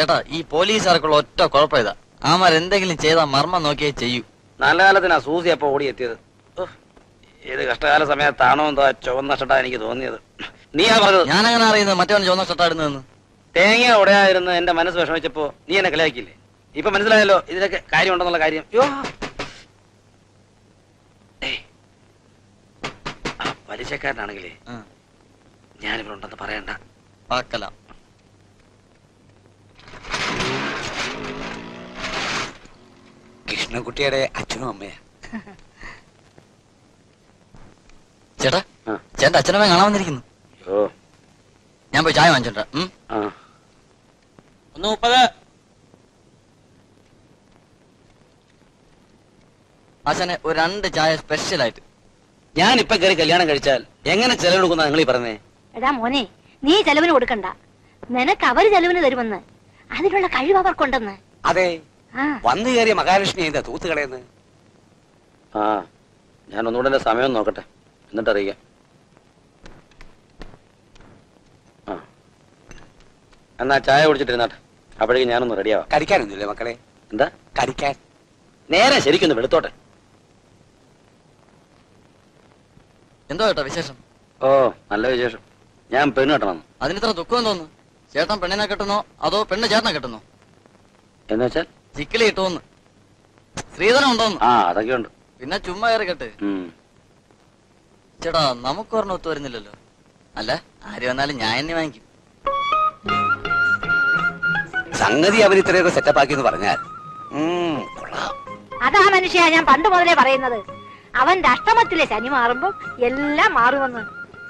ചേട്ടാ ഈ പോലീസുകാർക്കുള്ള ഒറ്റ കുഴപ്പം ഇതാ ആമാർ എന്തെങ്കിലും ചെയ്താൽ മർമ്മം നോക്കിയേ ചെയ്യൂ നല്ല കാലത്തിനാ സൂസി അപ്പൊ ഓടിയെത്തിയത് ഉഫ്, ഏത് കഷ്ടകാല സമയത്താണോ എന്തോ ആ ചുവന്ന ഷട്ടാ എനിക്ക് തോന്നിയത് നീയാ പറഞ്ഞത് ഞാൻ അങ്ങനെ അറിയുന്നത് മറ്റവൻ ചുവന്ന ഷർട്ട് ഇടുന്നതെന്ന് തേങ്ങ ഉടയായിരുന്നു എന്റെ മനസ്സ് വിഷമിച്ചപ്പോ നീ എന്നെ കളിയാക്കിയില്ലേ ഇപ്പൊ മനസ്സിലായല്ലോ ഇതിലൊക്കെ കാര്യമുണ്ടെന്നുള്ള കാര്യം യോ ഏയ്. ആ പലിശക്കാരനാണെങ്കിലേ ആ, ഞാനിവിടെ ഉണ്ടെന്ന് പറയണ്ട പാക്കലാം കൃഷ്ണൻകുട്ടിയുടെ അച്ഛനും അമ്മയാ ചേട്ടാ ആ. ചേട്ടൻ അച്ഛനമ്മ കാണാൻ വന്നിരിക്കുന്നു യോ ഞാൻ പോയി ചായ വാങ്ങിച്ചോണ്ടാ ഉം ആ ഒന്ന് മുപ്പത് ആശാനെ ഒരു രണ്ട് ചായ സ്പെഷ്യൽ ആയിട്ട് ഞാൻ ഇപ്പൊ കയറി കല്യാണം കഴിച്ചാൽ എങ്ങനെ ചെലവെടുക്കുന്ന നിങ്ങൾ ഈ പറഞ്ഞേ എടാ മോനെ നീ ചെലവിന് കൊടുക്കണ്ട നിനക്ക് അവര് ചെലവിന് തരുമെന്ന് അതിനുള്ള കഴിവ് അവർക്കുണ്ടെന്ന് അതെ ആ വന്നു കയറിയ മഹാലക്ഷ്മി എന്താ തൂത്ത് കളയുന്നത് ആ ഞാൻ ഒന്നുകൂടെ എന്റെ സമയം നോക്കട്ടെ എന്നിട്ട് അറിയിക്കാം ആ എന്നാ ചായ കുടിച്ചിട്ടിരുന്നാട്ടെ അപ്പോഴേക്കും ഞാനൊന്ന് റെഡിയാവാം കടിക്കാനൊന്നുമില്ലേ മക്കളെ എന്താ കടിക്കാൻ നേരെ ശരിക്കൊന്ന് വെളുത്തോട്ടെ എന്തോ ചേട്ടാ വിശേഷം ഓ നല്ല വിശേഷം ഞാൻ പെണ്ണ് കെട്ടണം അതിനിത്ര ദുഃഖം തോന്നുന്നു ചേട്ടൻ പെണ്ണിനെ കെട്ടുന്നോ അതോ പെണ്ണ് ചേട്ടനെ കെട്ടുന്നോ എന്ന് വെച്ചാൽ ചിക്കിലി ഇട്ടോന്ന് സ്ത്രീധനം ഉണ്ടോന്ന് ആ അതൊക്കെ ഉണ്ട് പിന്നെ ചുമ്മാ കയറി കെട്ട് ഉം. ചേട്ടാ നമുക്ക് ഒരെണ്ണം ഒത്തു വരുന്നില്ലല്ലോ അല്ല ആര് വന്നാലും ഞാൻ എന്നെ വാങ്ങിക്കും സംഗതി അവർ ഇത്രയൊക്കെ സെറ്റപ്പ് ആക്കി എന്ന് പറഞ്ഞാൽ ഉം, കൊള്ളാം. അതാ മനുഷ്യ ഞാൻ പണ്ട് മുതലേ പറയുന്നത് അവന്റെ അഷ്ടമത്തിലെ ശനി മാറുമ്പോ എല്ലാം മാറുമെന്ന്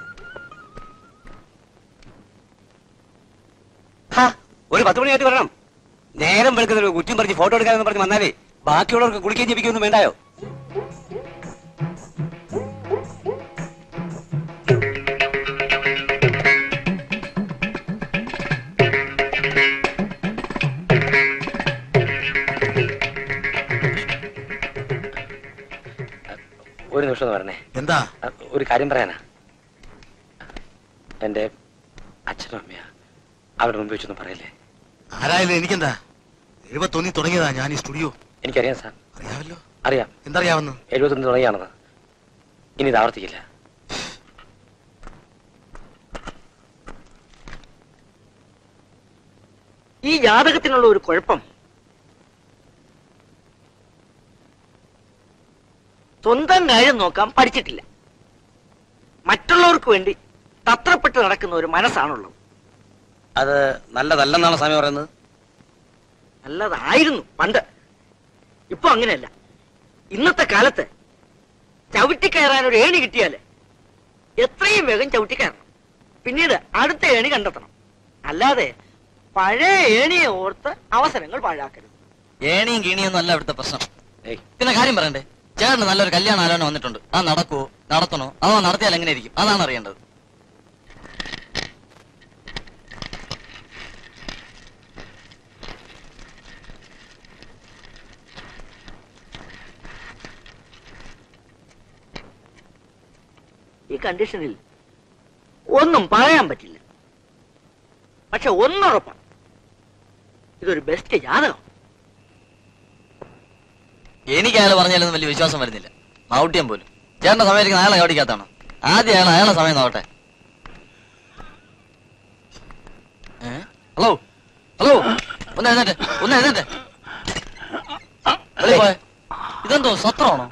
ഹാ, ഒരു പത്ത് മണിയായിട്ട് വരണം നേരം വെളുക്കുന്ന ഒരു കുറ്റം പറഞ്ഞ് ഫോട്ടോ എടുക്കാമെന്ന് പറഞ്ഞ് വന്നാലേ ബാക്കിയുള്ളവർക്ക് കുളിക്കുകയും ജപിക്കൊന്നും വേണ്ടായോ ഒരു നിമിഷം ഒന്ന് വരണേ എന്താ അ, ഒരു കാര്യം പറയാനാ എന്റെ അച്ഛനും അമ്മയാ അവരുടെ മുമ്പ് വെച്ചൊന്നും പറയല്ലേ ആരായാലും എനിക്കെന്താ എഴുപത്തൊന്നി തുടങ്ങിയതാ ഞാൻ ഈ സ്റ്റുഡിയോ എനിക്കറിയാം സാർ അറിയാമല്ലോ അറിയാം എന്തറിയാവുന്നു എഴുപത്തൊന്ന് തുടങ്ങിയാണത് ഇനി ഇത് ആവർത്തിക്കില്ല ഈ ജാതകത്തിനുള്ള ഒരു കുഴപ്പം സ്വന്തം കാര്യം നോക്കാൻ പഠിച്ചിട്ടില്ല മറ്റുള്ളവർക്ക് വേണ്ടി തത്രപ്പെട്ട് നടക്കുന്ന ഒരു മനസ്സാണുള്ളത് അത് നല്ലതല്ലെന്നാണ് സ്വാമി പറയുന്നത് നല്ലതായിരുന്നു പണ്ട് ഇപ്പൊ അങ്ങനെയല്ല ഇന്നത്തെ കാലത്ത് ചവിട്ടിക്കയറാൻ ഒരു ഏണി കിട്ടിയാല് എത്രയും വേഗം ചവിട്ടിക്കയറണം പിന്നീട് അടുത്ത ഏണി കണ്ടെത്തണം അല്ലാതെ പഴയ ഏണിയെ ഓർത്ത് അവസരങ്ങൾ പാഴാക്കരുത് ഏണിയും കീണിയൊന്നും അല്ല ഇവിടുത്തെ പ്രശ്നം ഏയ് പിന്നെ കാര്യം പറയണ്ടേ ചേട്ടന് നല്ലൊരു കല്യാണ ആലോചന വന്നിട്ടുണ്ട് അത് നടക്കുവോ നടത്തണോ അതോ നടത്തിയാൽ എങ്ങനെ ഇരിക്കും അതാണ് അറിയേണ്ടത് ഈ കണ്ടീഷനിൽ ഒന്നും പറയാൻ പറ്റില്ല പക്ഷെ ഒന്നുറപ്പാണ് ഇതൊരു ബെസ്റ്റ് ജാതകം എനിക്ക് അയാൾ പറഞ്ഞാലൊന്നും വലിയ വിശ്വാസം വരുന്നില്ല മൗട്യം പോലും ചേട്ടന്റെ സമയത്തിരിക്കുന്ന അയാളെ കവടിക്കാത്താണ് ആദ്യം അയാൾ അയാളെ സമയം നോക്കട്ടെ ഏ? ഹലോ ഹലോ ഒന്ന് എഴുന്നേറ്റ് ഒന്ന് എഴുന്നേറ്റ് വെളിയിൽ പോയെ. ഇതെന്തോ സത്രമാണോ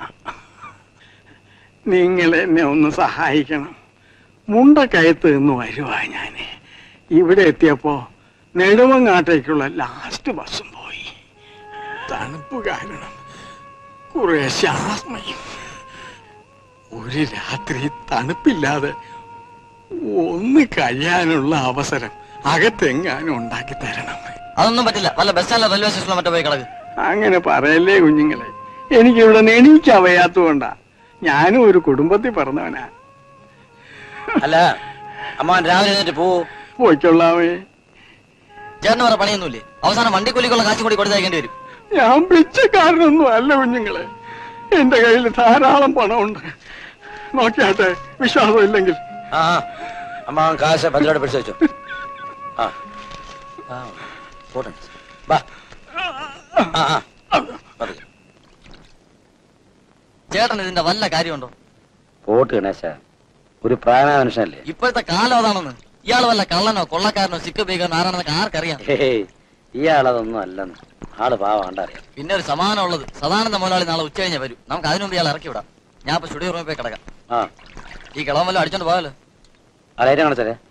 നിങ്ങൾ എന്നെ ഒന്ന് സഹായിക്കണം മുണ്ടക്കയത്ത് നിന്ന് വരുവാ ഞാൻ ഇവിടെ എത്തിയപ്പോ നെടുമങ്ങാട്ടേക്കുള്ള ലാസ്റ്റ് ബസ്സും പോയി തണുപ്പ് കാരണം കുറെ ശ്വാസമയും ഒരു രാത്രി തണുപ്പില്ലാതെ ഒന്ന് കഴിയാനുള്ള അവസരം അകത്തെങ്ങാനും ഉണ്ടാക്കി തരണം അതൊന്നും പറ്റില്ല വല്ല ബസ് സ്റ്റാൻഡിലെ റെയിൽവേ സ്റ്റേഷനിലോ മറ്റോ പോയി കിടക്ക് അങ്ങനെ പറയല്ലേ കുഞ്ഞുങ്ങളെ എനിക്കിവിടെ എണീക്കാൻ വയ്യാത്തതുകൊണ്ടാ ഞാനും ഒരു കുടുംബത്തിൽ പറഞ്ഞവനാ അല്ല അമ്മ രാവിലെ എഴുന്നേറ്റ് പോ പോയിക്കൊള്ളാമേ ചേട്ടന് വേറെ പണിയൊന്നുമില്ലേ അവസാനം വണ്ടിക്കൂലിക്കുള്ള കാശും കൂടി കൊടുത്തയക്കേണ്ടി വരും ഞാൻ പിച്ചക്കാരനൊന്നും അല്ല കുഞ്ഞുങ്ങളെ എന്റെ കയ്യിൽ ധാരാളം പണമുണ്ട് നോക്കിയാട്ടെ വിശ്വാസം ഇല്ലെങ്കിൽ ആ ആ. അമ്മ കാശ് ഭദ്രയോടെ പിടിച്ചു വെച്ചു ആ ആ. പോട്ടെ ബാ ആ ആ പതുക്കെ. ചേട്ടൻ ഇതിന്റെ വല്ല കാര്യമുണ്ടോ പോട്ട് ഗണേശ ഒരു പ്രായമായ മനുഷ്യനല്ലേ ഇപ്പോഴത്തെ കാലം അതാണെന്ന് ഇയാൾ വല്ല കള്ളനോ കൊള്ളക്കാരനോ സിക്ക് ബീഗറിനോ ആരാണെന്നൊക്കെ ആർക്കറിയാം ഹേയ് ഇയാളതൊന്നും അല്ലെന്ന് ആള് പാവം കണ്ടറിയാം പിന്നെ ഒരു സമാനം ഉള്ളത് സദാനന്ദ മുതലാളി നാളെ ഉച്ച കഴിഞ്ഞേ വരും നമുക്ക് അതിനു മുമ്പ് ഇയാൾ ഇറക്കി വിടാം ഞാൻ ഇപ്പൊ സ്റ്റുഡിയോ റൂമിൽ പോയി കിടക്കാം ആ ഈ കിളവൻ വല്ലതും അടിച്ചോണ്ട് പോയാലോ ആ ലൈറ്റ് കാണിച്ചാലേ